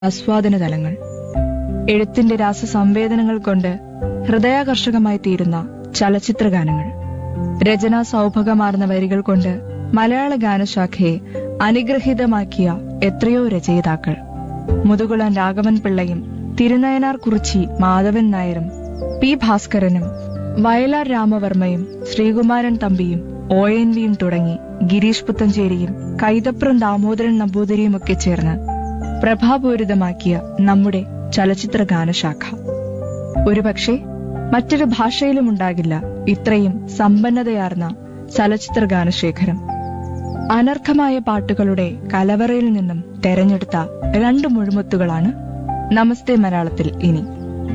ആസ്വാദന തലങ്ങൾ എഴുത്തിന്റെ രാസസംവേദനങ്ങൾ കൊണ്ട് ഹൃദയാകർഷകമായി തീരുന്ന ചലച്ചിത്ര ഗാനങ്ങൾ രചനാ സൗഭഗമാർന്ന വരികൾ കൊണ്ട് മലയാള ഗാനശാഖയെ അനുഗ്രഹീതമാക്കിയ എത്രയോ രചയിതാക്കൾ മുതുകുളം രാഘവൻ പിള്ളയും തിരുനയനാർ കുറിച്ചി മാധവൻ നായരും പി ഭാസ്കരനും വയലാർ രാമവർമ്മയും ശ്രീകുമാരൻ തമ്പിയും ഒ എൻ വിയും തുടങ്ങി ഗിരീഷ് പുത്തഞ്ചേരിയും കൈതപ്രം ദാമോദരൻ നമ്പൂതിരിയുമൊക്കെ ചേർന്ന് പ്രഭാപൂരിതമാക്കിയ നമ്മുടെ ചലച്ചിത്ര ഗാനശാഖ ഒരുപക്ഷെ മറ്റൊരു ഭാഷയിലും ഉണ്ടാകില്ല ഇത്രയും സമ്പന്നതയാർന്ന ചലച്ചിത്ര ഗാനശേഖരം അനർഘമായ പാട്ടുകളുടെ കലവറയിൽ നിന്നും തെരഞ്ഞെടുത്ത രണ്ട് മുഴുമുത്തുകളാണ് നമസ്തേ മലയാളത്തിൽ ഇനി